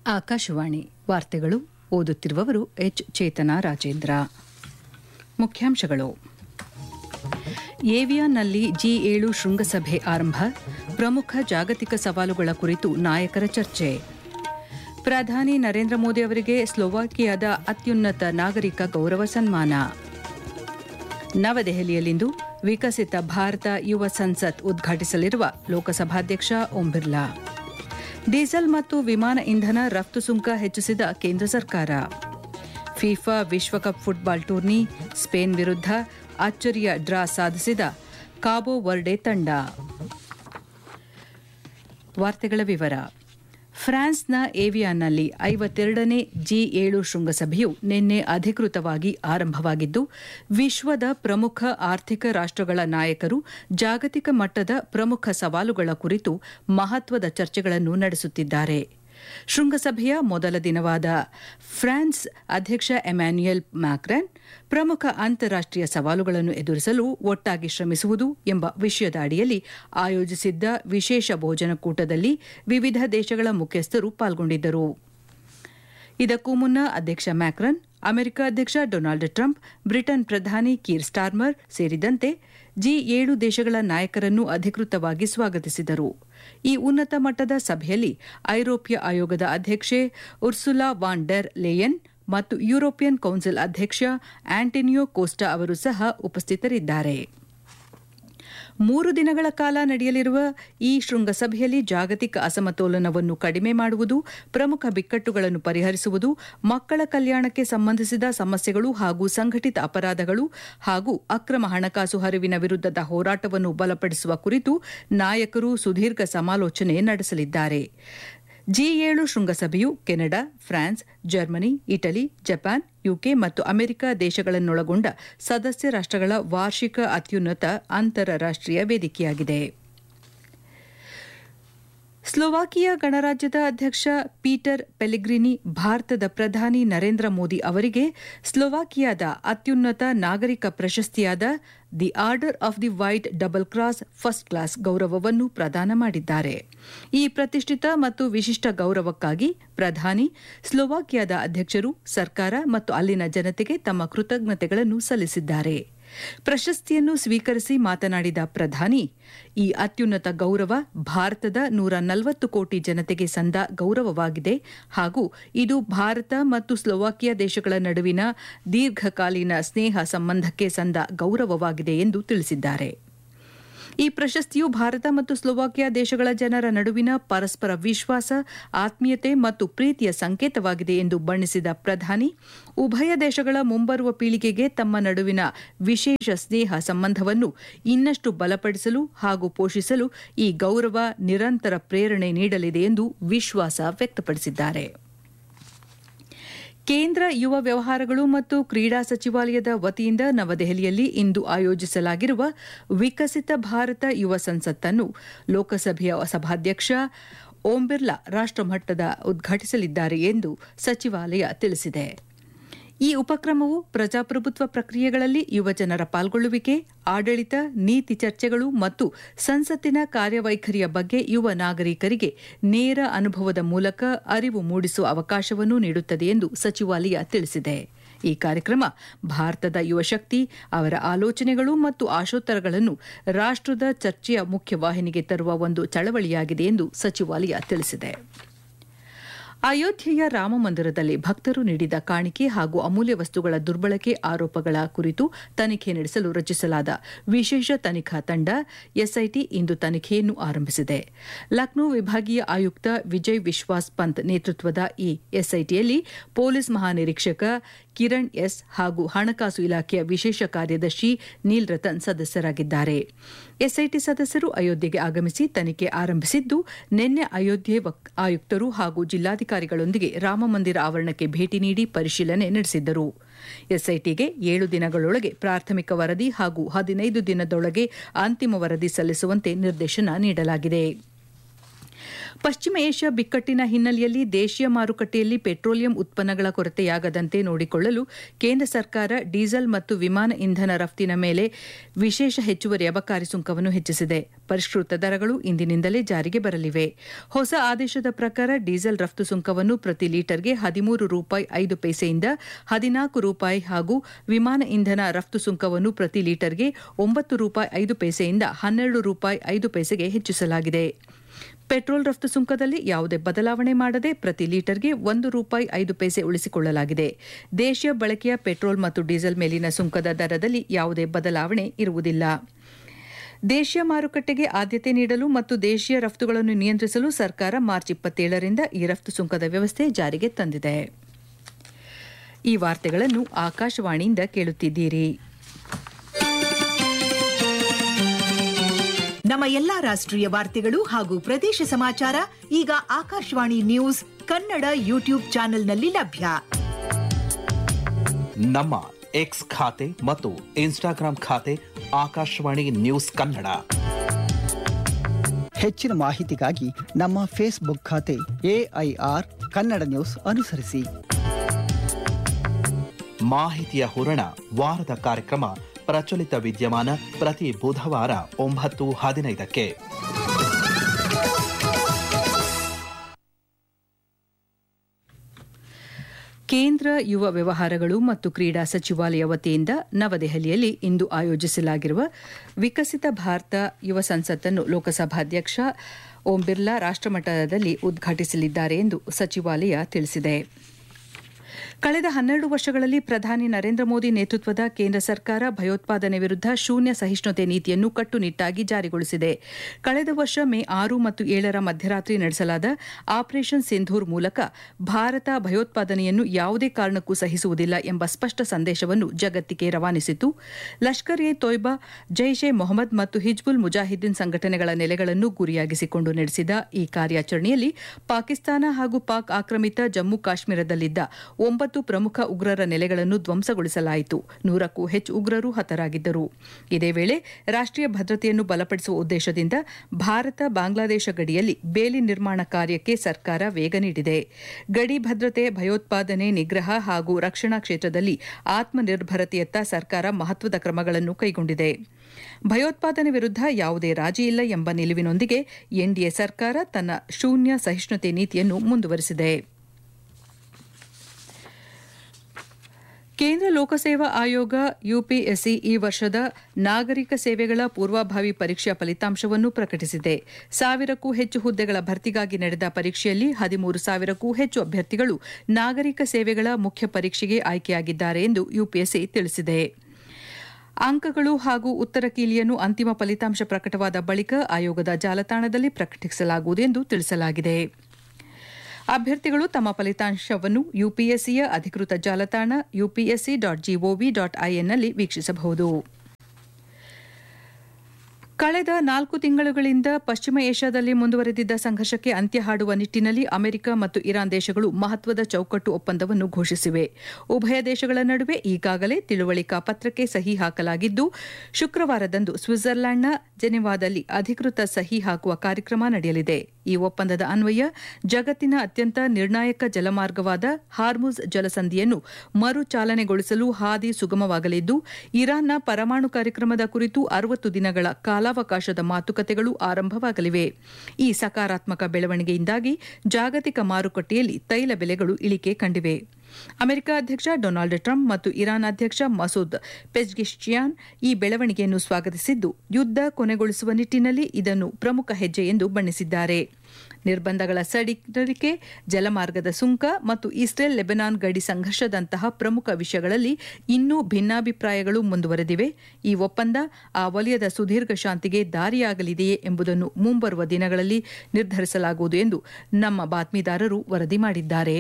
ಆಕಾಶವಾಣಿ ವಾರ್ತೆಗಳು ಓದುತ್ತಿರುವವರು ಎಚ್ ಚೇತನ ರಾಜೇಂದ್ರ ಮುಖ್ಯಾಂಶಗಳು ಏವಿಯಾನ್ನಲ್ಲಿ ಜಿ ಏಳು ಶೃಂಗಸಭೆ ಆರಂಭ ಪ್ರಮುಖ ಜಾಗತಿಕ ಸವಾಲುಗಳ ಕುರಿತು ನಾಯಕರ ಚರ್ಚೆ ಪ್ರಧಾನಿ ನರೇಂದ್ರ ಮೋದಿ ಅವರಿಗೆ ಸ್ಲೋವಾಕಿಯಾದ ಅತ್ಯುನ್ನತ ನಾಗರಿಕ ಗೌರವ ಸನ್ಮಾನ ನವದೆಹಲಿಯಲ್ಲಿಂದು ವಿಕಸಿತ ಭಾರತ ಯುವ ಸಂಸತ್ ಉದ್ಘಾಟಿಸಲಿರುವ ಲೋಕಸಭಾಧ್ಯಕ್ಷ ಓಂ ಬಿರ್ಲಾ ಡೀಸೆಲ್ ಮತ್ತು ವಿಮಾನ ಇಂಧನ ರಫ್ತು ಸುಂಕ ಹೆಚ್ಚಿಸಿದ ಕೇಂದ್ರ ಸರ್ಕಾರ ಫಿಫಾ ವಿಶ್ವಕಪ್ ಫುಟ್ಬಾಲ್ ಟೂರ್ನಿ ಸ್ಪೇನ್ ವಿರುದ್ಧ ಅಚ್ಚರಿಯ ಡ್ರಾ ಸಾಧಿಸಿದ ಕಾಬೋ ವರ್ಡೆ ತಂಡ ವಾರ್ತೆಗಳ ವಿವರ ಫ್ರಾನ್ಸ್ನ ಏವಿಯಾನ್ನಲ್ಲಿ ಐವತ್ತೆರಡನೇ ಜಿ ಏಳು ಶೃಂಗಸಭೆಯು ನಿನ್ನೆ ಅಧಿಕೃತವಾಗಿ ಆರಂಭವಾಗಿದ್ದು ವಿಶ್ವದ ಪ್ರಮುಖ ಆರ್ಥಿಕ ರಾಷ್ಟ್ರಗಳ ನಾಯಕರು ಜಾಗತಿಕ ಮಟ್ಟದ ಪ್ರಮುಖ ಸವಾಲುಗಳ ಕುರಿತು ಮಹತ್ವದ ಚರ್ಚೆಗಳನ್ನು ನಡೆಸುತ್ತಿದ್ದಾರೆ ಶೃಂಗಸಭೆಯ ಮೊದಲ ದಿನವಾದ ಫ್ರಾನ್ಸ್ ಅಧ್ಯಕ್ಷ ಎಮ್ಯಾನ್ಯುಯಲ್ ಮ್ಯಾಕ್ರನ್ ಪ್ರಮುಖ ಅಂತಾರಾಷ್ಟೀಯ ಸವಾಲುಗಳನ್ನು ಎದುರಿಸಲು ಒಟ್ಟಾಗಿ ಶ್ರಮಿಸುವುದು ಎಂಬ ವಿಷಯದ ಅಡಿಯಲ್ಲಿ ಆಯೋಜಿಸಿದ್ದ ವಿಶೇಷ ಭೋಜನಕೂಟದಲ್ಲಿ ವಿವಿಧ ದೇಶಗಳ ಮುಖ್ಯಸ್ಥರು ಪಾಲ್ಗೊಂಡಿದ್ದರು ಇದಕ್ಕೂ ಮುನ್ನ ಅಧ್ಯಕ್ಷ ಮ್ಯಾಕ್ರನ್ ಅಮೆರಿಕ ಅಧ್ಯಕ್ಷ ಡೊನಾಲ್ಡ್ ಟ್ರಂಪ್ ಬ್ರಿಟನ್ ಪ್ರಧಾನಿ ಕೀರ್ ಸ್ಟಾರ್ಮರ್ ಸೇರಿದಂತೆ ಜಿ ಏಳು ದೇಶಗಳ ನಾಯಕರನ್ನು ಅಧಿಕೃತವಾಗಿ ಸ್ವಾಗತಿಸಿದರು ಈ ಉನ್ನತ ಮಟ್ಟದ ಸಭೆಯಲ್ಲಿ ಐರೋಪ್ಯ ಆಯೋಗದ ಅಧ್ಯಕ್ಷೆ ಉರ್ಸುಲಾ ವಾನ್ ಡೆರ್ ಲೇಯನ್ ಮತ್ತು ಯುರೋಪಿಯನ್ ಕೌನ್ಸಿಲ್ ಅಧ್ಯಕ್ಷ ಆಂಟನಿಯೋ ಕೋಸ್ಟಾ ಅವರು ಸಹ ಉಪಸ್ಥಿತರಿದ್ದಾರೆ ಮೂರು ದಿನಗಳ ಕಾಲ ನಡೆಯಲಿರುವ ಈ ಶೃಂಗಸಭೆಯಲ್ಲಿ ಜಾಗತಿಕ ಅಸಮತೋಲನವನ್ನು ಕಡಿಮೆ ಮಾಡುವುದು ಪ್ರಮುಖ ಬಿಕ್ಕಟ್ಟುಗಳನ್ನು ಪರಿಹರಿಸುವುದು ಮಕ್ಕಳ ಕಲ್ಯಾಣಕ್ಕೆ ಸಂಬಂಧಿಸಿದ ಸಮಸ್ಯೆಗಳು ಹಾಗೂ ಸಂಘಟಿತ ಅಪರಾಧಗಳು ಹಾಗೂ ಅಕ್ರಮ ಹಣಕಾಸು ಹರಿವಿನ ವಿರುದ್ಧದ ಹೋರಾಟವನ್ನು ಬಲಪಡಿಸುವ ಕುರಿತು ನಾಯಕರು ಸುದೀರ್ಘ ಸಮಾಲೋಚನೆ ನಡೆಸಲಿದ್ದಾರೆ ಜಿ ಏಳು ಶೃಂಗಸಭೆಯು Canada France Germany Italy Japan UK ಮತ್ತು ಅಮೆರಿಕ ದೇಶಗಳನ್ನೊಳಗೊಂಡ ಸದಸ್ಯ ರಾಷ್ಟ್ರಗಳ ವಾರ್ಷಿಕ ಅತ್ಯುನ್ನತ ಅಂತಾರಾಷ್ಟೀಯ ವೇದಿಕೆಯಾಗಿದೆ ಸ್ಲೋವಾಕಿಯಾ ಗಣರಾಜ್ಯದ ಅಧ್ಯಕ್ಷ ಪೀಟರ್ ಪೆಲಿಗ್ರಿನಿ ಭಾರತದ ಪ್ರಧಾನಿ ನರೇಂದ್ರ ಮೋದಿ ಅವರಿಗೆ ಸ್ಲೋವಾಕಿಯಾದ ಅತ್ಯುನ್ನತ ನಾಗರಿಕ ಪ್ರಶಸ್ತಿಯಾದ the order of the white double cross first class ಗೌರವವನ್ನು ಪ್ರದಾನ ಮಾಡಿದ್ದಾರೆ ಈ ಪ್ರತಿಷ್ಠಿತ ಮತ್ತು ವಿಶಿಷ್ಟ ಗೌರವಕ್ಕಾಗಿ ಪ್ರಧಾನಿ ಸ್ಲೋವಾಕಿಯಾದ ಅಧ್ಯಕ್ಷರು ಸರ್ಕಾರ ಮತ್ತು ಅಲ್ಲಿನ ಜನತೆಗೆ ತಮ್ಮ ಕೃತಜ್ಞತೆಗಳನ್ನು ಸಲ್ಲಿಸಿದ್ದಾರೆ ಪ್ರಶಸ್ತಿಯನ್ನು ಸ್ವೀಕರಿಸಿ ಮಾತನಾಡಿದ ಪ್ರಧಾನಿ ಈ ಅತ್ಯುನ್ನತ ಗೌರವ ಭಾರತದ ನೂರ ನಲವತ್ತು ಕೋಟಿ ಜನತೆಗೆ ಸಂದ ಗೌರವವಾಗಿದೆ ಹಾಗೂ ಇದು ಭಾರತ ಮತ್ತು ಸ್ಲೋವಾಕಿಯಾ ದೇಶಗಳ ನಡುವಿನ ದೀರ್ಘಕಾಲೀನ ಸ್ನೇಹ ಸಂಬಂಧಕ್ಕೆ ಸಂದ ಗೌರವವಾಗಿದೆ ಎಂದು ತಿಳಿಸಿದ್ದಾರೆ ಈ ಪ್ರಶಸ್ತಿಯು ಭಾರತ ಮತ್ತು ಸ್ಲೋವಾಕಿಯಾ ದೇಶಗಳ ಜನರ ನಡುವಿನ ಪರಸ್ಪರ ವಿಶ್ವಾಸ ಆತ್ಮೀಯತೆ ಮತ್ತು ಪ್ರೀತಿಯ ಸಂಕೇತವಾಗಿದೆ ಎಂದು ಬಣ್ಣಿಸಿದ ಪ್ರಧಾನಿ ಉಭಯ ದೇಶಗಳ ಮುಂಬರುವ ಪೀಳಿಗೆಗೆ ತಮ್ಮ ನಡುವಿನ ವಿಶೇಷ ಸ್ನೇಹ ಸಂಬಂಧವನ್ನು ಇನ್ನಷ್ಟು ಬಲಪಡಿಸಲು ಹಾಗೂ ಪೋಷಿಸಲು ಈ ಗೌರವ ನಿರಂತರ ಪ್ರೇರಣೆ ನೀಡಲಿದೆ ಎಂದು ವಿಶ್ವಾಸ ವ್ಯಕ್ತಪಡಿಸಿದ್ದಾರೆ ಕೇಂದ್ರ ಯುವ ವ್ಯವಹಾರಗಳು ಮತ್ತು ಕ್ರೀಡಾ ಸಚಿವಾಲಯದ ವತಿಯಿಂದ ನವದೆಹಲಿಯಲ್ಲಿ ಇಂದು ಆಯೋಜಿಸಲಾಗಿರುವ ವಿಕಸಿತ ಭಾರತ ಯುವ ಸಂಸತ್ತನ್ನು ಲೋಕಸಭೆಯ ಸಭಾಧ್ಯಕ್ಷ ಓಂ ಬಿರ್ಲಾ ರಾಷ್ಟಮಟ್ಟದ ಉದ್ಘಾಟಿಸಲಿದ್ದಾರೆ ಎಂದು ಸಚಿವಾಲಯ ತಿಳಿಸಿದೆ ಈ ಉಪಕ್ರಮವು ಪ್ರಜಾಪ್ರಭುತ್ವ ಪ್ರಕ್ರಿಯೆಗಳಲ್ಲಿ ಯುವಜನರ ಪಾಲ್ಗೊಳ್ಳುವಿಕೆ ಆಡಳಿತ ನೀತಿ ಚರ್ಚೆಗಳು ಮತ್ತು ಸಂಸತ್ತಿನ ಕಾರ್ಯವೈಖರಿಯ ಬಗ್ಗೆ ಯುವ ನಾಗರಿಕರಿಗೆ ನೇರ ಅನುಭವದ ಮೂಲಕ ಅರಿವು ಮೂಡಿಸುವ ಅವಕಾಶವನ್ನು ನೀಡುತ್ತದೆ ಎಂದು ಸಚಿವಾಲಯ ತಿಳಿಸಿದೆ ಈ ಕಾರ್ಯಕ್ರಮ ಭಾರತದ ಯುವಶಕ್ತಿ ಅವರ ಆಲೋಚನೆಗಳು ಮತ್ತು ಆಶೋತ್ತರಗಳನ್ನು ರಾಷ್ಟದ ಚರ್ಚೆಯ ಮುಖ್ಯವಾಹಿನಿಗೆ ತರುವ ಒಂದು ಚಳವಳಿಯಾಗಿದೆ ಎಂದು ಸಚಿವಾಲಯ ತಿಳಿಸಿದೆ ಅಯೋಧ್ಯೆಯ ರಾಮಮಂದಿರದಲ್ಲಿ ಭಕ್ತರು ನೀಡಿದ ಕಾಣಿಕೆ ಹಾಗೂ ಅಮೂಲ್ಯ ವಸ್ತುಗಳ ದುರ್ಬಳಕೆ ಆರೋಪಗಳ ಕುರಿತು ತನಿಖೆ ನಡೆಸಲು ರಚಿಸಲಾದ ವಿಶೇಷ ತನಿಖಾ ತಂಡ ಎಸ್ಐಟಿ ಇಂದು ತನಿಖೆಯನ್ನು ಆರಂಭಿಸಿದೆ ಲಕ್ನೋ ವಿಭಾಗೀಯ ಆಯುಕ್ತ ವಿಜಯ್ ವಿಶ್ವಾಸ್ ಪಂತ್ ನೇತೃತ್ವದ ಈ ಎಸ್ಐಟಿಯಲ್ಲಿ ಪೊಲೀಸ್ ಮಹಾನಿರೀಕ್ಷಕ ಕಿರಣ್ ಎಸ್ ಹಾಗೂ ಹಣಕಾಸು ಇಲಾಖೆಯ ವಿಶೇಷ ಕಾರ್ಯದರ್ಶಿ ನೀಲ್ ರತನ್ ಸದಸ್ಯರಾಗಿದ್ದಾರೆ ಎಸ್ಐಟಿ ಸದಸ್ಯರು ಅಯೋಧ್ಯೆಗೆ ಆಗಮಿಸಿ ತನಿಖೆ ಆರಂಭಿಸಿದ್ದು ನಿನ್ನೆ ಅಯೋಧ್ಯೆ ಆಯುಕ್ತರು ಹಾಗೂ ಜಿಲ್ಲಾಧಿಕಾರಿಗಳೊಂದಿಗೆ ರಾಮಮಂದಿರ ಆವರಣಕ್ಕೆ ಭೇಟಿ ನೀಡಿ ಪರಿಶೀಲನೆ ನಡೆಸಿದ್ದರು ಎಸ್ಐಟಿಗೆ ಏಳು ದಿನಗಳೊಳಗೆ ಪ್ರಾಥಮಿಕ ವರದಿ ಹಾಗೂ ಹದಿನೈದು ದಿನದೊಳಗೆ ಅಂತಿಮ ವರದಿ ಸಲ್ಲಿಸುವಂತೆ ನಿರ್ದೇಶನ ನೀಡಲಾಗಿದೆ ಪಶ್ಚಿಮ ಏಷ್ಯಾ ಬಿಕ್ಕಟ್ಟಿನ ಹಿನ್ನೆಲೆಯಲ್ಲಿ ದೇಶೀಯ ಮಾರುಕಟ್ಟೆಯಲ್ಲಿ ಪೆಟ್ರೋಲಿಯಂ ಉತ್ಪನ್ನಗಳ ಕೊರತೆಯಾಗದಂತೆ ನೋಡಿಕೊಳ್ಳಲು ಕೇಂದ್ರ ಸರ್ಕಾರ ಡೀಸೆಲ್ ಮತ್ತು ವಿಮಾನ ಇಂಧನ ರಫ್ತಿನ ಮೇಲೆ ವಿಶೇಷ ಹೆಚ್ಚುವರಿ ಅಬಕಾರಿ ಸುಂಕವನ್ನು ಹೆಚ್ಚಿಸಿದೆ ಪರಿಷ್ಕೃತ ದರಗಳು ಇಂದಿನಿಂದಲೇ ಜಾರಿಗೆ ಬರಲಿವೆ ಹೊಸ ಆದೇಶದ ಪ್ರಕಾರ ಡೀಸೆಲ್ ರಫ್ತು ಸುಂಕವನ್ನು ಪ್ರತಿ ಲೀಟರ್ಗೆ ಹದಿಮೂರು ರೂಪಾಯಿ ಐದು ಪೈಸೆಯಿಂದ ಹದಿನಾಲ್ಕು ರೂಪಾಯಿ ಹಾಗೂ ವಿಮಾನ ಇಂಧನ ರಫ್ತು ಸುಂಕವನ್ನು ಪ್ರತಿ ಲೀಟರ್ಗೆ ಒಂಬತ್ತು ರೂಪಾಯಿ ಐದು ಪೈಸೆಯಿಂದ ಹನ್ನೆರಡು ರೂಪಾಯಿ ಐದು ಪೈಸೆಗೆ ಹೆಚ್ಚಿಸಲಾಗಿದೆ ಪೆಟ್ರೋಲ್ ರಫ್ತು ಸುಂಕದಲ್ಲಿ ಯಾವುದೇ ಬದಲಾವಣೆ ಮಾಡದೆ ಪ್ರತಿ ಲೀಟರ್ಗೆ ಒಂದು ರೂಪಾಯಿ ಐದು ಪೈಸೆ ಉಳಿಸಿಕೊಳ್ಳಲಾಗಿದೆ ದೇಶೀಯ ಬಳಕೆಯ ಪೆಟ್ರೋಲ್ ಮತ್ತು ಡೀಸೆಲ್ ಮೇಲಿನ ಸುಂಕದ ದರದಲ್ಲಿ ಯಾವುದೇ ಬದಲಾವಣೆ ಇರುವುದಿಲ್ಲ ದೇಶೀಯ ಮಾರುಕಟ್ಟೆಗೆ ಆದ್ಯತೆ ನೀಡಲು ಮತ್ತು ದೇಶೀಯ ರಫ್ತುಗಳನ್ನು ನಿಯಂತ್ರಿಸಲು ಸರ್ಕಾರ ಮಾರ್ಚ್ ಇಪ್ಪತ್ತೇಳರಿಂದ ಈ ರಫ್ತು ಸುಂಕದ ವ್ಯವಸ್ಥೆ ಜಾರಿಗೆ ತಂದಿದೆ ಈ ವಾರ್ತೆಗಳನ್ನು ಆಕಾಶವಾಣಿಯಿಂದ ಕೇಳುತ್ತಿದ್ದೀರಿ ನಮ್ಮ ಎಲ್ಲಾ ರಾಷ್ಟ್ರೀಯ ವಾರ್ತೆಗಳು ಹಾಗೂ ಪ್ರದೇಶ ಸಮಾಚಾರ ಈಗ ಆಕಾಶವಾಣಿ ನ್ಯೂಸ್ ಕನ್ನಡ ಯೂಟ್ಯೂಬ್ ಚಾನೆಲ್ನಲ್ಲಿ ಲಭ್ಯ ನಮ್ಮ ಎಕ್ಸ್ ಖಾತೆ ಮತ್ತು ಇನ್ಸ್ಟಾಗ್ರಾಂ ಖಾತೆ ಆಕಾಶವಾಣಿ ನ್ಯೂಸ್ ಕನ್ನಡ ಹೆಚ್ಚಿನ ಮಾಹಿತಿಗಾಗಿ ನಮ್ಮ ಫೇಸ್ಬುಕ್ ಖಾತೆ ಎಐಆರ್ ಕನ್ನಡ ನ್ಯೂಸ್ ಅನುಸರಿಸಿ ಮಾಹಿತಿಯ ಹೂರಣ ವಾರದ ಕಾರ್ಯಕ್ರಮ ಪ್ರಚಲಿತ ವಿದ್ಯಮಾನ ಪ್ರತಿ ಬುಧವಾರ ಒಂಬತ್ತು ಹದಿನೈದಕ್ಕೆ ಕೇಂದ್ರ ಯುವ ವ್ಯವಹಾರಗಳು ಮತ್ತು ಕ್ರೀಡಾ ಸಚಿವಾಲಯ ವತಿಯಿಂದ ನವದೆಹಲಿಯಲ್ಲಿ ಇಂದು ಆಯೋಜಿಸಲಾಗಿರುವ ವಿಕಸಿತ ಭಾರತ ಯುವ ಸಂಸತ್ತನ್ನು ಲೋಕಸಭಾಧ್ಯಕ್ಷ ಓಂ ಬಿರ್ಲಾ ರಾಷ್ಟಮಟ್ಟದಲ್ಲಿ ಉದ್ಘಾಟಿಸಲಿದ್ದಾರೆ ಎಂದು ಸಚಿವಾಲಯ ತಿಳಿಸಿದೆ ಕಳೆದ ಹನ್ನೆರಡು ವರ್ಷಗಳಲ್ಲಿ ಪ್ರಧಾನಿ ನರೇಂದ್ರ ಮೋದಿ ನೇತೃತ್ವದ ಕೇಂದ್ರ ಸರ್ಕಾರ ಭಯೋತ್ಪಾದನೆ ವಿರುದ್ಧ ಶೂನ್ಯ ಸಹಿಷ್ಣುತೆ ನೀತಿಯನ್ನು ಕಟ್ಟುನಿಟ್ಟಾಗಿ ಜಾರಿಗೊಳಿಸಿದೆ ಕಳೆದ ವರ್ಷ ಮೇ ಆರು ಮತ್ತು ಏಳರ ಮಧ್ಯರಾತ್ರಿ ನಡೆಸಲಾದ ಆಪರೇಷನ್ ಸಿಂಧೂರ್ ಮೂಲಕ ಭಾರತ ಭಯೋತ್ಪಾದನೆಯನ್ನು ಯಾವುದೇ ಕಾರಣಕ್ಕೂ ಸಹಿಸುವುದಿಲ್ಲ ಎಂಬ ಸ್ಪಷ್ಟ ಸಂದೇಶವನ್ನು ಜಗತ್ತಿಗೆ ರವಾನಿಸಿತು ಲಷ್ಕರ್ ಎ ತೊಯ್ಬಾ ಜೈಷ್ ಎ ಮೊಹಮ್ಮದ್ ಮತ್ತು ಹಿಜ್ಬುಲ್ ಮುಜಾಹಿದ್ದೀನ್ ಸಂಘಟನೆಗಳ ನೆಲೆಗಳನ್ನು ಗುರಿಯಾಗಿಸಿಕೊಂಡು ನಡೆಸಿದ ಈ ಕಾರ್ಯಾಚರಣೆಯಲ್ಲಿ ಪಾಕಿಸ್ತಾನ ಹಾಗೂ ಪಾಕ್ ಆಕ್ರಮಿತ ಜಮ್ಮು ಕಾಶ್ಮೀರದಲ್ಲಿದ್ದ ಒಂಬತ್ತು ಪ್ರಮುಖ ಉಗ್ರರ ನೆಲೆಗಳನ್ನು ಧ್ವಂಸಗೊಳಿಸಲಾಯಿತು ನೂರಕ್ಕೂ ಹೆಚ್ಚು ಉಗ್ರರು ಹತರಾಗಿದ್ದರು ಇದೇ ವೇಳೆ ರಾಷ್ಟೀಯ ಭದ್ರತೆಯನ್ನು ಬಲಪಡಿಸುವ ಉದ್ದೇಶದಿಂದ ಭಾರತ ಬಾಂಗ್ಲಾದೇಶ ಗಡಿಯಲ್ಲಿ ಬೇಲಿ ನಿರ್ಮಾಣ ಕಾರ್ಯಕ್ಕೆ ಸರ್ಕಾರ ವೇಗ ನೀಡಿದೆ ಗಡಿ ಭದ್ರತೆ ಭಯೋತ್ಪಾದನೆ ನಿಗ್ರಹ ಹಾಗೂ ರಕ್ಷಣಾ ಕ್ಷೇತ್ರದಲ್ಲಿ ಆತ್ಮನಿರ್ಭರತೆಯತ್ತ ಸರ್ಕಾರ ಮಹತ್ವದ ಕ್ರಮಗಳನ್ನು ಕೈಗೊಂಡಿದೆ ಭಯೋತ್ಪಾದನೆ ವಿರುದ್ಧ ಯಾವುದೇ ರಾಜಿ ಇಲ್ಲ ಎಂಬ ನಿಲುವಿನೊಂದಿಗೆ ಎನ್ಡಿಎ ಸರ್ಕಾರ ತನ್ನ ಶೂನ್ಯ ಸಹಿಷ್ಣುತೆ ನೀತಿಯನ್ನು ಮುಂದುವರೆಸಿದೆ ಕೇಂದ್ರ ಲೋಕಸೇವಾ ಆಯೋಗ ಯುಪಿಎಸ್ಸಿ ಈ ವರ್ಷದ ನಾಗರಿಕ ಸೇವೆಗಳ ಪೂರ್ವಭಾವಿ ಪರೀಕ್ಷೆಯ ಫಲಿತಾಂಶವನ್ನು ಪ್ರಕಟಿಸಿದೆ ಸಾವಿರಕ್ಕೂ ಹೆಚ್ಚು ಹುದ್ದೆಗಳ ಭರ್ತಿಗಾಗಿ ನಡೆದ ಪರೀಕ್ಷೆಯಲ್ಲಿ ಹದಿಮೂರು ಸಾವಿರಕ್ಕೂ ಹೆಚ್ಚು ಅಭ್ಯರ್ಥಿಗಳು ನಾಗರಿಕ ಸೇವೆಗಳ ಮುಖ್ಯ ಪರೀಕ್ಷೆಗೆ ಆಯ್ಕೆಯಾಗಿದ್ದಾರೆ ಎಂದು ಯುಪಿಎಸ್ಸಿ ತಿಳಿಸಿದೆ ಅಂಕಗಳು ಹಾಗೂ ಉತ್ತರ ಕೀಲಿಯನ್ನು ಅಂತಿಮ ಫಲಿತಾಂಶ ಪ್ರಕಟವಾದ ಬಳಿಕ ಆಯೋಗದ ಜಾಲತಾಣದಲ್ಲಿ ಪ್ರಕಟಿಸಲಾಗುವುದು ಎಂದು ತಿಳಿಸಲಾಗಿದೆ ಅಭ್ಯರ್ಥಿಗಳು ತಮ್ಮ ಫಲಿತಾಂಶವನ್ನು ಯುಪಿಎಸ್ಸಿಯ ಅಧಿಕೃತ ಜಾಲತಾಣ ಯುಪಿಎಸ್ಸಿ ಡಾಟ್ ಜಿಒವಿ ಡಾಟ್ ಐಎನ್ನಲ್ಲಿ ವೀಕ್ಷಿಸಬಹುದು ಕಳೆದ ನಾಲ್ಕು ತಿಂಗಳುಗಳಿಂದ ಪಶ್ಚಿಮ ಏಷ್ಯಾದಲ್ಲಿ ಮುಂದುವರೆದಿದ್ದ ಸಂಘರ್ಷಕ್ಕೆ ಅಂತ್ಯ ಹಾಡುವ ನಿಟ್ಟಿನಲ್ಲಿ ಅಮೆರಿಕ ಮತ್ತು ಇರಾನ್ ದೇಶಗಳು ಮಹತ್ವದ ಚೌಕಟ್ಟು ಒಪ್ಪಂದವನ್ನು ಘೋಷಿಸಿವೆ ಉಭಯ ದೇಶಗಳ ನಡುವೆ ಈಗಾಗಲೇ ತಿಳುವಳಿಕಾ ಪತ್ರಕ್ಕೆ ಸಹಿ ಹಾಕಲಾಗಿದ್ದು ಶುಕ್ರವಾರದಂದು ಸ್ವಿಟ್ಜರ್ಲ್ಯಾಂಡ್ನ ಜೆನೆವಾದಲ್ಲಿ ಅಧಿಕೃತ ಸಹಿ ಹಾಕುವ ಕಾರ್ಯಕ್ರಮ ನಡೆಯಲಿದೆ ಈ ಒಪ್ಪಂದದ ಅನ್ವಯ ಜಗತ್ತಿನ ಅತ್ಯಂತ ನಿರ್ಣಾಯಕ ಜಲಮಾರ್ಗವಾದ ಹಾರ್ಮುಜ್ ಜಲಸಂಧಿಯನ್ನು ಮರು ಚಾಲನೆಗೊಳಿಸಲು ಹಾದಿ ಸುಗಮವಾಗಲಿದ್ದು ಇರಾನ್ನ ಪರಮಾಣು ಕಾರ್ಯಕ್ರಮದ ಕುರಿತು ಅರವತ್ತು ದಿನಗಳ ಕಾಲಾವಕಾಶದ ಮಾತುಕತೆಗಳು ಆರಂಭವಾಗಲಿವೆ ಈ ಸಕಾರಾತ್ಮಕ ಬೆಳವಣಿಗೆಯಿಂದಾಗಿ ಜಾಗತಿಕ ಮಾರುಕಟ್ಟೆಯಲ್ಲಿ ತೈಲ ಬೆಲೆಗಳು ಇಳಿಕೆ ಕಂಡಿವೆ ಅಮೆರಿಕ ಅಧ್ಯಕ್ಷ ಡೊನಾಲ್ಡ್ ಟ್ರಂಪ್ ಮತ್ತು ಇರಾನ್ ಅಧ್ಯಕ್ಷ ಮಸೂದ್ ಪೆಜ್ಗಿಶ್ಚಿಯಾನ್ ಈ ಬೆಳವಣಿಗೆಯನ್ನು ಸ್ವಾಗತಿಸಿದ್ದು ಯುದ್ಧ ಕೊನೆಗೊಳಿಸುವ ನಿಟ್ಟಿನಲ್ಲಿ ಇದನ್ನು ಪ್ರಮುಖ ಹೆಜ್ಜೆ ಎಂದು ಬಣ್ಣಿಸಿದ್ದಾರೆ ನಿರ್ಬಂಧಗಳ ಸಡಿಲಿಕೆ ಜಲಮಾರ್ಗದ ಸುಂಕ ಮತ್ತು ಇಸ್ರೇಲ್ ಲೆಬನಾನ್ ಗಡಿ ಸಂಘರ್ಷದಂತಹ ಪ್ರಮುಖ ವಿಷಯಗಳಲ್ಲಿ ಇನ್ನೂ ಭಿನ್ನಾಭಿಪ್ರಾಯಗಳು ಮುಂದುವರೆದಿವೆ ಈ ಒಪ್ಪಂದ ಆ ವಲಯದ ಸುದೀರ್ಘ ಶಾಂತಿಗೆ ದಾರಿಯಾಗಲಿದೆಯೇ ಎಂಬುದನ್ನು ಮುಂಬರುವ ದಿನಗಳಲ್ಲಿ ನಿರ್ಧರಿಸಲಾಗುವುದು ಎಂದು ನಮ್ಮ ಬಾತ್ಮೀದಾರರು ವರದಿ ಮಾಡಿದ್ದಾರೆ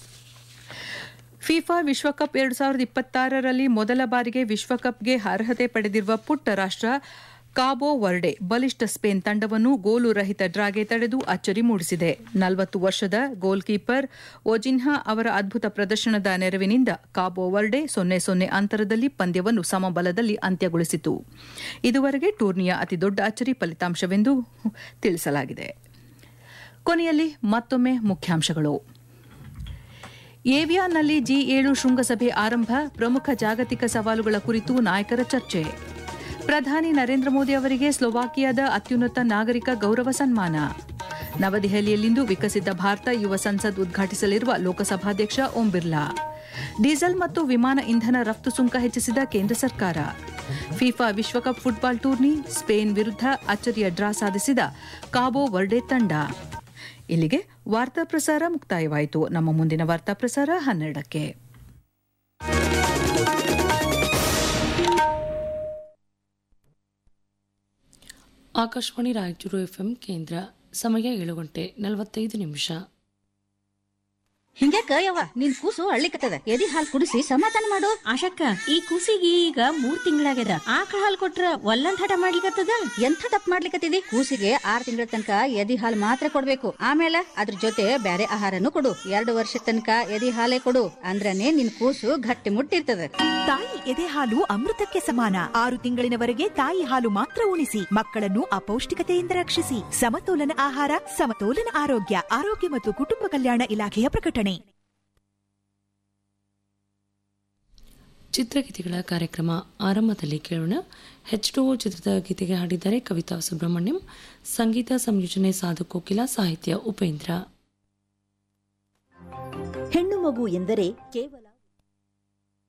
ಫಿಫಾ ವಿಶ್ವಕಪ್ ಎರಡು ಸಾವಿರದ ಇಪ್ಪತ್ತಾರರಲ್ಲಿ ಮೊದಲ ಬಾರಿಗೆ ವಿಶ್ವಕಪ್ಗೆ ಅರ್ಹತೆ ಪಡೆದಿರುವ ಪುಟ್ಟ ರಾಷ್ಟ್ರ ಕಾಬೋ ವರ್ಡೆ ಬಲಿಷ್ಠ ಸ್ಪೇನ್ ತಂಡವನ್ನು ಗೋಲು ರಹಿತ ಡ್ರಾಗೆ ತಡೆದು ಅಚ್ಚರಿ ಮೂಡಿಸಿದೆ ನಲವತ್ತು ವರ್ಷದ ಗೋಲ್ ಕೀಪರ್ ಒಜಿನ್ಹಾ ಅವರ ಅದ್ಭುತ ಪ್ರದರ್ಶನದ ನೆರವಿನಿಂದ ಕಾಬೋ ವರ್ಡೆ ಸೊನ್ನೆ ಸೊನ್ನೆ ಅಂತರದಲ್ಲಿ ಪಂದ್ಯವನ್ನು ಸಮಬಲದಲ್ಲಿ ಅಂತ್ಯಗೊಳಿಸಿತು ಇದುವರೆಗೆ ಟೂರ್ನಿಯ ಅತಿದೊಡ್ಡ ಅಚ್ಚರಿ ಫಲಿತಾಂಶವೆಂದು ತಿಳಿಸಲಾಗಿದೆ ಕೊನೆಯಲ್ಲಿ ಮತ್ತೊಮ್ಮೆ ಮುಖ್ಯಾಂಶಗಳು ಏವಿಯಾನ್ನಲ್ಲಿ ಜಿ ಏಳು ಶೃಂಗಸಭೆ ಆರಂಭ ಪ್ರಮುಖ ಜಾಗತಿಕ ಸವಾಲುಗಳ ಕುರಿತು ನಾಯಕರ ಚರ್ಚೆ ಪ್ರಧಾನಿ ನರೇಂದ್ರ ಮೋದಿ ಅವರಿಗೆ ಸ್ಲೋವಾಕಿಯಾದ ಅತ್ಯುನ್ನತ ನಾಗರಿಕ ಗೌರವ ಸನ್ಮಾನ ನವದೆಹಲಿಯಲ್ಲಿಂದು ವಿಕಸಿತ ಭಾರತ ಯುವ ಸಂಸದ್ ಉದ್ಘಾಟಿಸಲಿರುವ ಲೋಕಸಭಾಧ್ಯಕ್ಷ ಓಂ ಬಿರ್ಲಾ ಡೀಸೆಲ್ ಮತ್ತು ವಿಮಾನ ಇಂಧನ ರಫ್ತು ಸುಂಕ ಹೆಚ್ಚಿಸಿದ ಕೇಂದ್ರ ಸರ್ಕಾರ ಫಿಫಾ ವಿಶ್ವಕಪ್ ಫುಟ್ಬಾಲ್ ಟೂರ್ನಿ ಸ್ಪೇನ್ ವಿರುದ್ಧ ಅಚ್ಚರಿಯ ಡ್ರಾ ಸಾಧಿಸಿದ ಕಾಬೋ ವರ್ಡೆ ತಂಡ ಇಲ್ಲಿಗೆ ವಾರ್ತಾ ಪ್ರಸಾರ ಮುಕ್ತಾಯವಾಯಿತು ನಮ್ಮ ಮುಂದಿನ ವಾರ್ತಾ ಪ್ರಸಾರ ಹನ್ನೆರಡಕ್ಕೆ ಆಕಾಶವಾಣಿ ರಾಯಚೂರು ಎಫ್ಎಂ ಕೇಂದ್ರ ಸಮಯ ಏಳು ಗಂಟೆ ನಲವತ್ತೈದು ನಿಮಿಷ ಹಿಂಗ್ಯಾಕ ಯವ್ವ ನಿನ್ ಕೂಸು ಅಳ್ಳಿಕತ್ತದ ಎದಿ ಹಾಲ್ ಕುಡಿಸಿ ಸಮಾಧಾನ ಮಾಡು ಆಶಕ್ಕ ಈ ಕೂಸಿಗೆ ಈಗ ಮೂರ್ ತಿಂಗಳಾಗ್ಯದ ಆಕಳ ಹಾಲ್ ಕೊಟ್ರ ಒಲ್ಲಂದ್ ಹಠ ಮಾಡ್ಲಿಕತ್ತದ ಎಂಥ ತಪ್ಪು ಮಾಡ್ಲಿಕತ್ತಿದಿ ಕೂಸಿಗೆ ಆರ್ ತಿಂಗಳ ತನಕ ಎದಿ ಹಾಲ್ ಮಾತ್ರ ಕೊಡ್ಬೇಕು ಆಮೇಲೆ ಅದ್ರ ಜೊತೆ ಬ್ಯಾರೆ ಆಹಾರನು ಕೊಡು ಎರಡು ವರ್ಷ ತನಕ ಎದಿ ಹಾಲೇ ಕೊಡು ಅಂದ್ರನೇ ನಿನ್ ಕೂಸು ಗಟ್ಟಿ ಮುಟ್ಟಿರ್ತದ ತಾಯಿ ಎದೆ ಹಾಲು ಅಮೃತಕ್ಕೆ ಸಮಾನ ಆರು ತಿಂಗಳಿನವರೆಗೆ ತಾಯಿ ಹಾಲು ಮಾತ್ರ ಉಣಿಸಿ ಮಕ್ಕಳನ್ನು ಅಪೌಷ್ಟಿಕತೆಯಿಂದ ರಕ್ಷಿಸಿ ಸಮತೋಲನ ಆಹಾರ ಸಮತೋಲನ ಆರೋಗ್ಯ ಆರೋಗ್ಯ ಮತ್ತು ಕುಟುಂಬ ಕಲ್ಯಾಣ ಇಲಾಖೆಯ ಪ್ರಕಟಣೆ ಚಿತ್ರಗೀತೆಗಳ ಕಾರ್ಯಕ್ರಮ ಆರಂಭದಲ್ಲಿ ಕೇಳೋಣ ಹೆಚ್ ಟು ಚಿತ್ರದ ಗೀತೆಗೆ ಹಾಡಿದ್ದಾರೆ ಕವಿತಾ ಸುಬ್ರಹ್ಮಣ್ಯಂ ಸಂಗೀತ ಸಂಯೋಜನೆ ಸಾಧು ಕೋಕಿಲ ಸಾಹಿತ್ಯ ಉಪೇಂದ್ರ ಹೆಣ್ಣು ಮಗು ಎಂದರೆ ಕೇವಲ